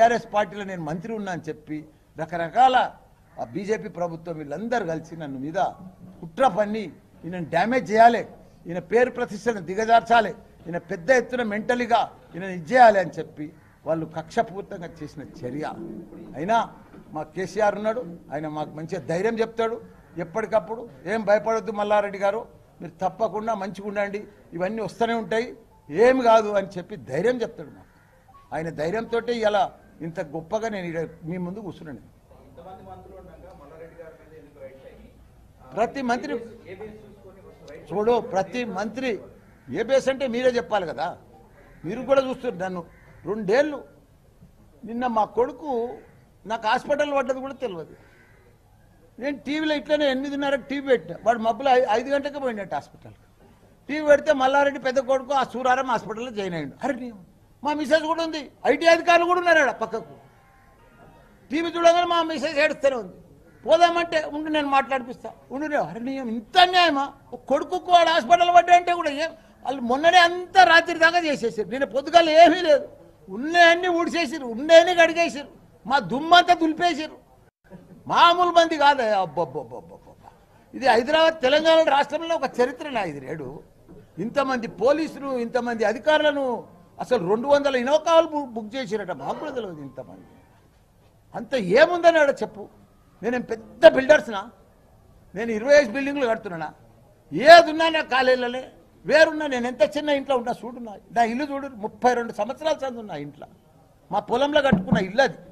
TRS పార్టీలో నేను మంత్రి ఉన్నా అని చెప్పి రకరకాల ఆ బీజేపీ ప్రభుత్వం వీళ్ళందరూ కలిసి నన్ను మీద కుట్ర పన్ని ఈయన డ్యామేజ్ చేయాలి ఈయన పేరు ప్రతిష్టను దిగజార్చాలి ఈయన పెద్ద ఎత్తున మెంటలీగా ఈయన ఇచ్చేయాలి అని చెప్పి వాళ్ళు కక్షపూర్తంగా చేసిన చర్య అయినా మా కేసీఆర్ ఉన్నాడు ఆయన మాకు మంచిగా ధైర్యం చెప్తాడు ఎప్పటికప్పుడు ఏం భయపడొద్దు మల్లారెడ్డి గారు మీరు తప్పకుండా మంచిగా ఉండండి ఇవన్నీ వస్తూనే ఉంటాయి ఏం కాదు అని చెప్పి ధైర్యం చెప్తాడు మాకు ఆయన ధైర్యంతో ఇలా ఇంత గొప్పగా నేను ఈడ మీ ముందు కూర్చున్నాను ఇంతమంది మంత్రులు ఉండగా మల్లారెడ్డి గారి మీద ఎందుకు రైట్స్ అయ్యి ప్రతి మంత్రి ఏ బేస్ చూసుకొని రైట్ చూడు ప్రతి మంత్రి ఏ బేస్ అంటే మీరే చెప్పాలి కదా మీరు కూడా చూస్తారు నన్ను రెండేళ్ళు నిన్న మా కొడుకు నాకు హాస్పిటల్ పడ్డది కూడా తెలియదు నేను టీవీలో ఇట్లనే ఎనిమిదిన్నరకు టీవీ పెట్టినా వాడు మబ్బులు ఐ- ఐదు గంటకే పోయినట్టు హాస్పిటల్కి టీవీ పెడితే మల్లారెడ్డి పెద్ద కొడుకు ఆ సూరారం హాస్పిటల్లో జాయిన్ అయ్యిండు అరే నీ- మా మిసెస్ కూడా ఉంది ఐటీ అధికారులు కూడా ఉన్నారు ఆడ పక్కకు టీవీ చూడగానే మా మెసేజ్ ఏడుస్తూనే ఉంది పోదామంటే ఉండి నేను మాట్లాడిపిస్తా ఉండి రే, అరే నీ ఇంత అన్యాయమా ఒక కొడుకు వాడు హాస్పిటల్ పడ్డా అంటే కూడా ఏం వాళ్ళు మొన్ననే అంతా రాత్రి దాకా చేసేసారు నేను పొద్దుగాల ఏమీ లేదు ఉన్నాయన్నీ ఊడిసేసారు ఉన్నాయని కడిగేసారు మా దుమ్మంతా దులిపేసారు మామూలు మంది కాదు అబ్బబ్బబ్బబ్బబ్బ ఇది హైదరాబాద్ తెలంగాణ రాష్ట్రంలో ఒక చరిత్ర నా ఇది రేడు ఇంతమంది పోలీసులు ఇంతమంది అధికారులను అసలు రెండు వందల ఇనోకాలు బు- బుక్ చేసిరట మాకు కూడా తెలియదు ఇంతమంది అంత ఏముందని ఆడ చెప్పు నేనేం పెద్ద బిల్డర్స్నా నేను ఇరవై ఐదు బిల్డింగ్లు కడుతున్నానా ఏది ఉన్నా నా కాలేజీలనే వేరున్నా నేను ఎంత చిన్న ఇంట్లో ఉన్నా చూడున్నా నా ఇల్లు చూడు ముప్పై రెండు సంవత్సరాల చందు ఉన్నా ఇంట్లో మా పొలంలో కట్టుకున్న ఇల్లు అది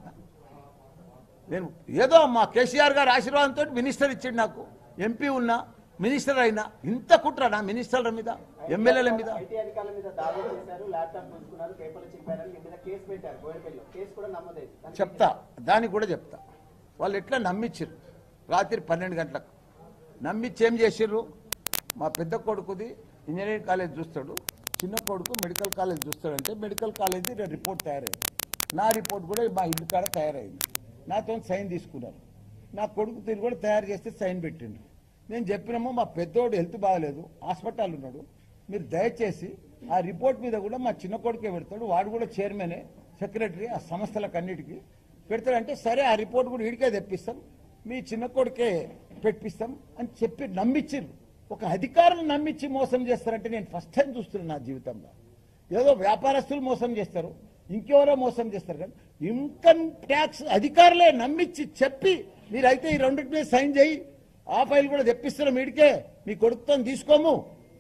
నేను ఏదో మా కేసీఆర్ గారి ఆశీర్వాదంతో మినిస్టర్ ఇచ్చిండు నాకు ఎంపీ ఉన్నా మినిస్టర్ అయినా ఇంత కుట్రనా మినిస్టర్ల మీద ఎమ్మెల్యేల మీద ఐటీ అధికారుల మీద దాడి చేశారు ల్యాప్టాప్ తీసుకున్నారు పేపర్లు చెప్పారని మీ మీద కేసు పెట్టారు బోయపల్లిలో కేసు కూడా నమ్మలేదు చెప్తా దానికి కూడా చెప్తా వాళ్ళు ఎట్లా నమ్మించారు రాత్రి పన్నెండు గంటలకు నమ్మించి ఏం చేసిర్రు మా పెద్ద కొడుకుది ఇంజనీరింగ్ కాలేజ్ చూస్తాడు చిన్న కొడుకు మెడికల్ కాలేజ్ చూస్తాడంటే మెడికల్ కాలేజీ రిపోర్ట్ తయారైంది నా రిపోర్ట్ కూడా మా ఇంటి కాడ తయారైంది నాతో సైన్ తీసుకున్నారు నా కొడుకు తిరిగి కూడా తయారు చేస్తే సైన్ పెట్టిండు నేను చెప్పినాము మా పెద్దోడు హెల్త్ బాగలేదు హాస్పిటల్ ఉన్నాడు మీరు దయచేసి ఆ రిపోర్ట్ మీద కూడా మా చిన్న కొడుకే పెడతాడు వాడు కూడా చైర్మనే సెక్రటరీ ఆ సంస్థలకు అన్నిటికీ పెడతాడంటే సరే ఆ రిపోర్ట్ కూడా ఇడికే తెప్పిస్తాం మీ చిన్న కొడుకే పెట్టిస్తాం అని చెప్పి నమ్మించారు ఒక అధికారులు నమ్మించి మోసం చేస్తారంటే నేను ఫస్ట్ టైం చూస్తున్నాను నా జీవితంలో ఏదో వ్యాపారస్తులు మోసం చేస్తారు ఇంకెవరో మోసం చేస్తారు కానీ ఇన్కమ్ ట్యాక్స్ అధికారులే నమ్మించి చెప్పి మీరైతే ఈ రెండింటి మీద సైన్ చేయి ఆ ఫైల్ కూడా తెప్పిస్తున్నాం వీడికే మీ కొడుకుతో తీసుకోము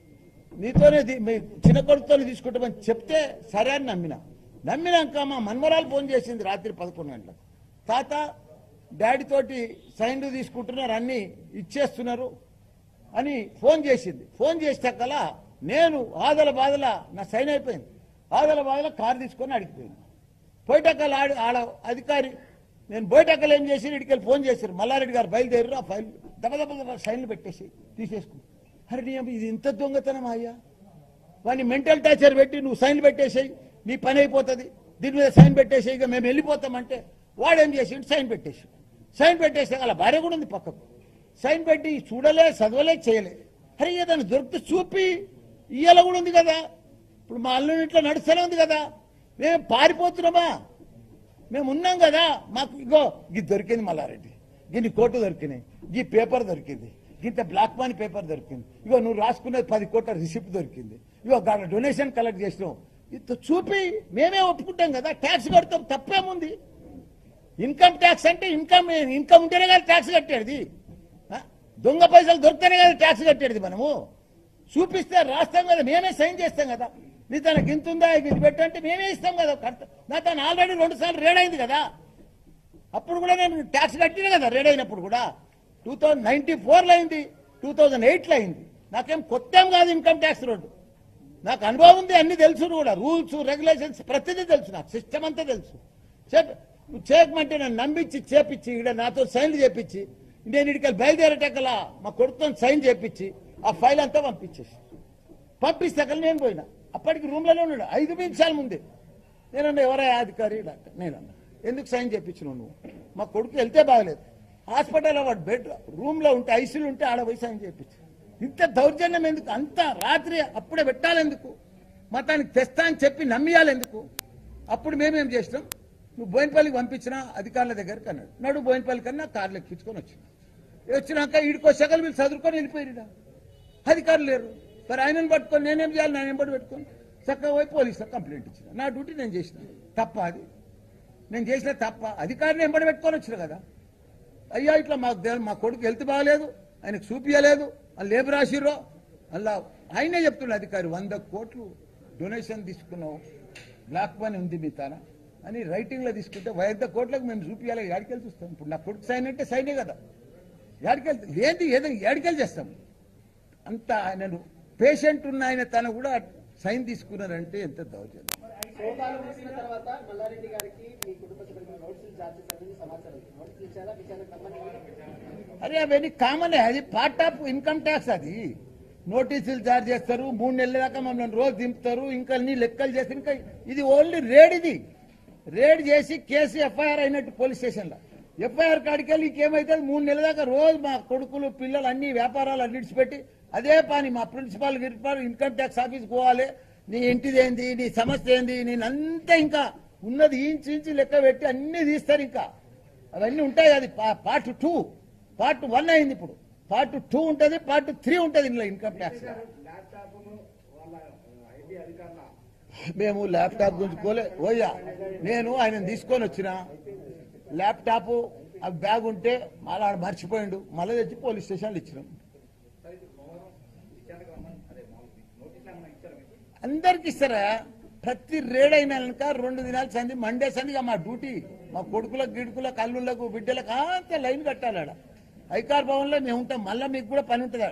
నీతోనే తీ- మీ చిన్న కొడుకుతోనే తీసుకుంటామని చెప్తే సరే అని నమ్మిన నమ్మినాక మా మన్మరాలు ఫోన్ చేసింది రాత్రి పదకొండు గంటలకు తాత డాడీ తోటి సైన్లు తీసుకుంటున్నారు అన్ని ఇచ్చేస్తున్నారు అని ఫోన్ చేసింది ఫోన్ చేసాకలా నేను ఆదల బాధల నా సైన్ అయిపోయింది ఆదల బాధల కారు తీసుకొని అడిగిపోయింది పోయిటక్కలు ఆడి ఆడ అధికారి నేను పోయిటక్కలు ఏం చేసి ఇడికెళ్ళి ఫోన్ చేశారు మల్లారెడ్డి గారు బయలుదేరు ఆ ఫైల్ దెబ్బ దెబ్బ దెబ్బ సైన్లు పెట్టేసి తీసేసుకుని అరే నీ అమ్మ ఇది ఇంత దొంగతనం అయ్యా వాడిని మెంటల్ టార్చర్ పెట్టి నువ్వు సైన్ పెట్టేసేయి నీ పని అయిపోతుంది దీని మీద సైన్ పెట్టేసేయి ఇక మేము వెళ్ళిపోతామంటే వాడేం చేసి సైన్ పెట్టేసి సైన్ పెట్టేస్తే అలా భార్య కూడా ఉంది పక్కకు సైన్ పెట్టి చూడలే చదవలే చేయలే అరే ఏదైనా దొరికితే చూపి ఇయ్యాల కూడా ఉంది కదా ఇప్పుడు మా అల్లుని ఇట్లా నడుస్తూనే ఉంది కదా మేము పారిపోతున్నామా మేము ఉన్నాం కదా మాకు ఇగో ఇది దొరికింది మల్లారెడ్డి గిన్ని కోట్లు దొరికినాయి ఈ పేపర్ దొరికింది ఇంత బ్లాక్ మనీ పేపర్ దొరికింది ఇగో నువ్వు రాసుకునేది పది కోట్ల రిసిప్ట్ దొరికింది ఇగో గాడ డొనేషన్ కలెక్ట్ చేసినావు ఇంత చూపి మేమే ఒప్పుకుంటాం కదా ట్యాక్స్ కడతాం తప్పేముంది ఇన్కమ్ ట్యాక్స్ అంటే ఇన్కమ్ ఇన్కమ్ ఉంటేనే కదా ట్యాక్స్ కట్టేది ఆ? దొంగ పైసలు దొరికితేనే కదా ట్యాక్స్ కట్టేది మనము చూపిస్తే రాస్తాం కదా మేమే సైన్ చేస్తాం కదా నీ తనకి ఇంత ఉందా ఇది పెట్టంటే మేమే ఇస్తాం కదా కడతా నా తను ఆల్రెడీ రెండు సార్లు రేడ్ అయింది కదా అప్పుడు కూడా నేను ట్యాక్స్ కట్టిన కదా రేడ్ అయినప్పుడు కూడా టూ థౌజండ్ నైన్టీ ఫోర్లో అయింది టూ థౌజండ్ ఎయిట్లో అయింది నాకేం కొత్త ఏం కాదు ఇన్కమ్ ట్యాక్స్ రోడ్డు నాకు అనుభవం ఉంది అన్ని తెలుసు కూడా రూల్స్ రెగ్యులేషన్స్ ప్రతిదీ తెలుసు నాకు సిస్టమ్ అంతా తెలుసు చెప్ప నువ్వు చేయకమంటే నన్ను నమ్మించి చేపించి ఇక్కడ నాతో సైన్లు చేపించి నేను ఇక్కడికి బయలుదేరేటక్కల మా కొడుకుతో సైన్ చేపించి ఆ ఫైల్ అంతా పంపించేసి పంపిస్తాకల్ నేను పోయినా అప్పటికి రూమ్లోనే ఉన్నాడు ఐదు నిమిషాల ముందే నేనన్నా ఎవరా అధికారి డాక్టర్ నేనన్నా ఎందుకు సైన్ చేయించినావు నువ్వు మా కొడుకు వెళ్తే బాగలేదు హాస్పిటల్లో వాడు బెడ్ రూమ్లో ఉంటే ఐసీలు ఉంటే ఆడ పోయి సైన్ చేయించు ఇంత దౌర్జన్యం ఎందుకు అంత రాత్రి అప్పుడే పెట్టాలెందుకు మతానికి తెస్తా అని చెప్పి నమ్మియాలెందుకు అప్పుడు మేమేం చేసినాం నువ్వు బోయినపల్లికి పంపించినా అధికారుల దగ్గరికి అన్నాడు నడు బోయినపల్లి కన్నా కార్లు ఎక్కించుకొని వచ్చిన వచ్చినాక ఈడికి వచ్చాక వీళ్ళు చదువుకొని వెళ్ళిపోయారు అధికారులు లేరు మరి ఆయనను పట్టుకొని నేనేం చేయాలి నేను ఎంబడి పెట్టుకొని చక్కగా పోయి పోలీసులకు కంప్లైంట్ ఇచ్చిన నా డ్యూటీ నేను చేసిన తప్ప అది నేను చేసిన తప్ప అధికారిని ఎంబడి పెట్టుకొని వచ్చిన కదా అయ్యా ఇట్లా మాకు తెల- మా కొడుకు హెల్త్ బాగాలేదు ఆయనకు చూపియలేదు వాళ్ళు లేబర్ రాసిర్రో అలా ఆయనే చెప్తుండే అధికారి వంద కోట్లు డొనేషన్ తీసుకున్నావు బ్లాక్ మనీ ఉంది మీ తాన అని రైటింగ్లో తీసుకుంటే వంద కోట్లకు మేము చూపియాలి ఏడికెళ్ళి చూస్తాం ఇప్పుడు నా కొడుకు సైన్ అంటే సైనే కదా ఏడికెళ్తే లేని ఏదో ఏడికెళ్ళి చేస్తాం అంత ఆయనను పేషెంట్ ఉన్న ఆయన తను కూడా సైన్ తీసుకున్నారంటే ఎంత దౌర్జన్యం సోదాలు ముగిసిన తర్వాత మల్లారెడ్డి గారికి మీ కుటుంబ సభ్యులకు నోటీసులు జారీ చేశారని సమాచారం నోటీసులు ఇచ్చారా విచారణకు సంబంధించి అరే అవన్నీ కామన్ అది పార్ట్ ఆఫ్ ఇన్కమ్ ట్యాక్స్ అది నోటీసులు జారీ చేస్తారు మూడు నెలల దాకా మమ్మల్ని రోజు దింపుతారు ఇంకా అన్ని లెక్కలు చేసి ఇంకా ఇది ఓన్లీ రేడ్ ఇది రేడ్ చేసి కేసు ఎఫ్ఐఆర్ అయినట్టు పోలీస్ స్టేషన్లో ఎఫ్ఐఆర్ కాడికి వెళ్ళి ఇంకేమైతే మూడు నెలల దాకా రోజు మా కొడుకులు పిల్లలు అన్ని వ్యాపారాలు అన్నిడిచిపెట్టి అదే పని మా ప్రిన్సిపాల్ గిరిపాల్ ఇన్కమ్ ట్యాక్స్ ఆఫీస్ పోవాలి నీ ఇంటిది ఏంది నీ సమస్య ఏంది నేను అంతా ఇంకా ఉన్నది ఇంచి ఇంచి లెక్క పెట్టి అన్ని తీస్తారు ఇంకా అవన్నీ ఉంటాయి అది పా- పార్ట్ టూ పార్ట్ వన్ అయింది ఇప్పుడు పార్ట్ టూ ఉంటుంది పార్ట్ త్రీ ఉంటుంది ఇందులో ఇన్కమ్ ట్యాక్స్ మేము ల్యాప్టాప్ గురించి పోలే ఓయ్యా నేను ఆయన తీసుకొని వచ్చిన ల్యాప్టాప్ ఆ బ్యాగ్ ఉంటే మళ్ళీ ఆడ మర్చిపోయిండు మళ్ళీ తెచ్చి పోలీస్ స్టేషన్లో ఇచ్చినాం అందరికి ఇస్తారా ప్రతి రేడ్ అయినాక రెండు దినాలు సంది మండే సంది ఇక మా డ్యూటీ మా కొడుకులకు గిడుకులకు అల్లుళ్ళకు బిడ్డలకు అంత లైన్ కట్టాలి ఆడ ఐకార్ భవన్లో మేము ఉంటాం మళ్ళీ మీకు కూడా పని ఉంటుంది ఆడ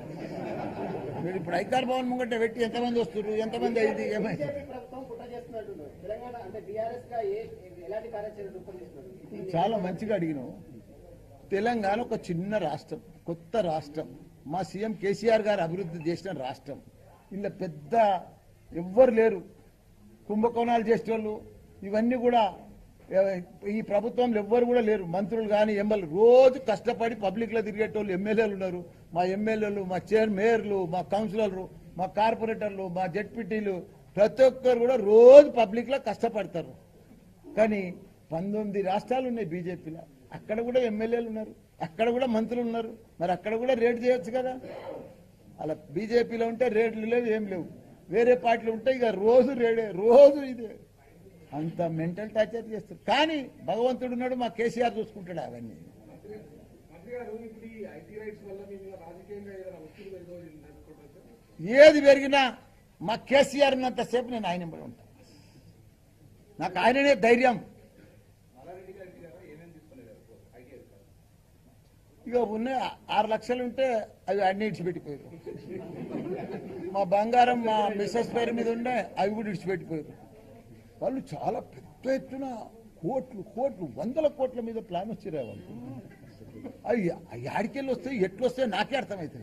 మీరు ఇప్పుడు ఐకార్ భవన్ ముంగట పెట్టి ఎంతమంది వస్తారు ఎంతమంది అయింది ఏమైంది బీజేపీ ప్రభుత్వం కుట్ర చేస్తున్నట్టున్నారు తెలంగాణ అంటే బీఆర్ఎస్ గా ఏ ఎలాంటి కార్యాచరణ రూపొందిస్తున్నారు చాలా మంచిగా అడిగినావు తెలంగాణ ఒక చిన్న రాష్ట్రం కొత్త రాష్ట్రం మా సీఎం కేసీఆర్ గారు అభివృద్ధి చేసిన రాష్ట్రం ఇలా పెద్ద ఎవ్వరు లేరు కుంభకోణాలు చేసేవాళ్ళు ఇవన్నీ కూడా ఎ- ఈ ప్రభుత్వంలో ఎవ్వరు కూడా లేరు మంత్రులు కానీ ఎమ్మెల్యే రోజు కష్టపడి పబ్లిక్లో తిరిగేటోళ్ళు ఎమ్మెల్యేలు ఉన్నారు మా ఎమ్మెల్యేలు మా చైర్ మేయర్లు మా కౌన్సిలర్లు మా కార్పొరేటర్లు మా జడ్పీటీలు ప్రతి ఒక్కరు కూడా రోజు పబ్లిక్లో కష్టపడతారు కానీ పంతొమ్మిది రాష్ట్రాలు ఉన్నాయి బీజేపీలో అక్కడ కూడా ఎమ్మెల్యేలు ఉన్నారు అక్కడ కూడా మంత్రులు ఉన్నారు మరి అక్కడ కూడా రేట్ చేయొచ్చు కదా అలా బీజేపీలో ఉంటే రేట్లు లేవు ఏం లేవు వేరే పార్టీలు ఉంటే ఇక రోజు రేడే రోజు ఇదే అంత మెంటల్ టార్చర్ చేస్తారు కానీ భగవంతుడు ఉన్నాడు మా కేసీఆర్ చూసుకుంటాడు అవన్నీ మంత్రి గారు ఇప్పుడు ఈ ఐటీ రైట్స్ వల్ల మీ మీద రాజకీయంగా ఏదైనా ఒత్తిడి పెరుగుతుంది ఏది పెరిగినా మా కేసీఆర్ ఉన్నంతసేపు నేను ఆయన వెంబడి ఉంటాను నాకు ఆయననే ధైర్యం మల్లారెడ్డి గారికి గారు ఏమేమి తీసుకునేవారు ఐటీ అధికారులు ఇక ఉన్న ఆరు లక్షలు ఉంటే అవి అన్ని ఇడిచిపెట్టిపోయారు మా బంగారం మా మిస్సెస్ పేరు మీద ఉండే అవి కూడా ఇడిచిపెట్టిపోయారు వాళ్ళు చాలా పెద్ద ఎత్తున కోట్లు కోట్లు వందల కోట్ల మీద ప్లాన్ వచ్చిరా వాళ్ళు అవి ఆడికెళ్ళి వస్తే ఎట్లు వస్తే నాకే అర్థమవుతుంది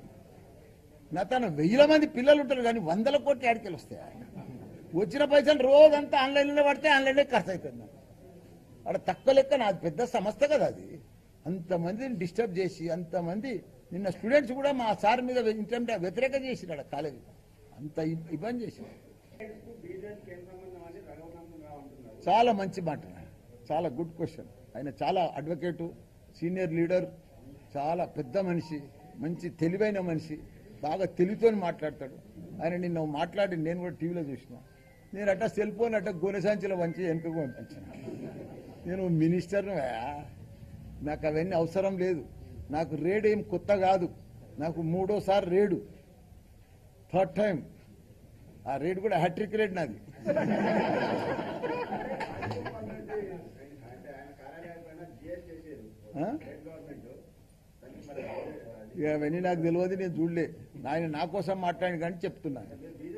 నా తన వెయ్యిల మంది పిల్లలు ఉంటారు కానీ వందల కోట్లు ఆడికెళ్ళి వస్తాయి వచ్చిన పైసలు రోజంతా ఆన్లైన్లో పడితే ఆన్లైన్లో ఖర్చు అవుతుంది నాకు. అక్కడ తక్కువ లెక్క నాది పెద్ద సంస్థ కదా అది అంతమందిని డిస్టర్బ్ చేసి అంతమంది నిన్న స్టూడెంట్స్ కూడా మా సార్ మీద ఇంటర్మీడియట్ వ్యతిరేకం చేసినాడు కాలేజీ అంత ఇబ్- ఇబ్బంది చేసి చాలా మంచి మాట చాలా గుడ్ క్వశ్చన్ ఆయన చాలా అడ్వకేటు సీనియర్ లీడర్ చాలా పెద్ద మనిషి మంచి తెలివైన మనిషి బాగా తెలివితోని మాట్లాడతాడు ఆయన నిన్న మాట్లాడి నేను కూడా టీవీలో చూసిన నేను అట్ట సెల్ ఫోన్ అట్ట గోనె సంచిలో వంచి వెనుకకు పంపించాను నేను మినిస్టర్ను నాకు అవన్నీ అవసరం లేదు నాకు రేడు ఏం కొత్త కాదు నాకు మూడోసారి రేడు థర్డ్ టైం ఆ రేడు కూడా హ్యాట్రిక్ రేడ్ నాది ఆ? ఇక అవన్నీ నాకు తెలియదు నేను చూడలే ఆయన నా కోసం మాట్లాడి కానీ చెప్తున్నాను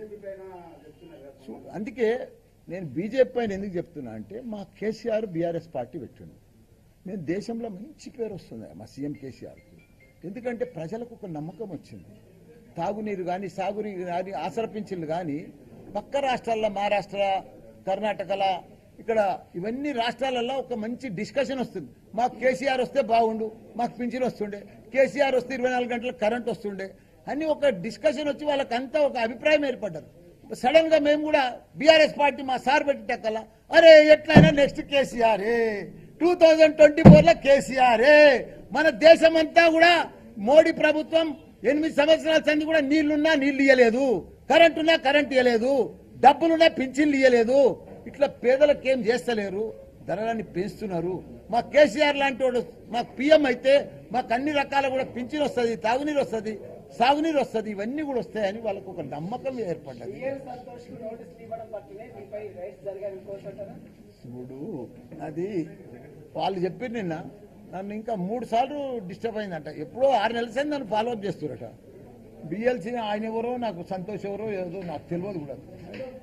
చూ- అందుకే నేను బీజేపీ పైన ఎందుకు చెప్తున్నా అంటే మా కేసీఆర్ బీఆర్ఎస్ పార్టీ పెట్టిండు నేను దేశంలో మంచి పేరు వస్తుంది మా సీఎం కేసీఆర్ ఎందుకంటే ప్రజలకు ఒక నమ్మకం వచ్చింది తాగునీరు కానీ సాగునీరు కానీ ఆసరపించింది కానీ పక్క రాష్ట్రాల్లో మహారాష్ట్ర కర్ణాటకల ఇక్కడ ఇవన్నీ రాష్ట్రాలలో ఒక మంచి డిస్కషన్ వస్తుంది మాకు కేసీఆర్ వస్తే బాగుండు మాకు పింఛన్ వస్తుండే కేసీఆర్ వస్తే ఇరవై నాలుగు గంటల కరెంట్ వస్తుండే అని ఒక డిస్కషన్ వచ్చి వాళ్ళకంతా ఒక అభిప్రాయం ఏర్పడ్డారు సడన్ గా మేము కూడా బీఆర్ఎస్ పార్టీ మా సార్ పెట్టేటక్కల్లా అరే ఎట్లయినా నెక్స్ట్ కేసీఆరే టూ థౌజండ్ ట్వంటీ ఫోర్ లో కేసీఆరే మన దేశమంతా కూడా మోడీ ప్రభుత్వం ఎనిమిది సంవత్సరాల సంది కూడా నీళ్లున్నా నీళ్లు ఇయ్యలేదు కరెంట్ ఉన్నా కరెంట్ ఇయ్యలేదు డబ్బులున్నా పింఛన్లు ఇయ్యలేదు ఇట్లా పేదలకు ఏం చేస్తలేరు ధరలన్నీ పెంచుతున్నారు మా కేసీఆర్ లాంటి వాడు మాకు పిఎం అయితే మాకు అన్ని రకాల కూడా పింఛన్ వస్తుంది తాగునీరు వస్తుంది సాగునీరు వస్తుంది ఇవన్నీ కూడా వస్తాయని వాళ్ళకు ఒక నమ్మకం ఏర్పడ్డది బిఎల్ సంతోష్ కు నోటీసులు ఇవ్వడం పట్లనే మీపై రైట్స్ జరిగాయి అనుకోవచ్చంటారా ఇప్పుడు అది వాళ్ళు చెప్పి నిన్న నన్ను ఇంకా మూడు సార్లు డిస్టర్బ్ అయిందంట ఎప్పుడో ఆరు నెలల సేపు నన్ను ఫాలో అప్ చేస్తున్నారట బిఎల్సీ ఆయన ఎవరో నాకు సంతోష్ ఎవరో ఏదో నాకు తెలియదు కూడా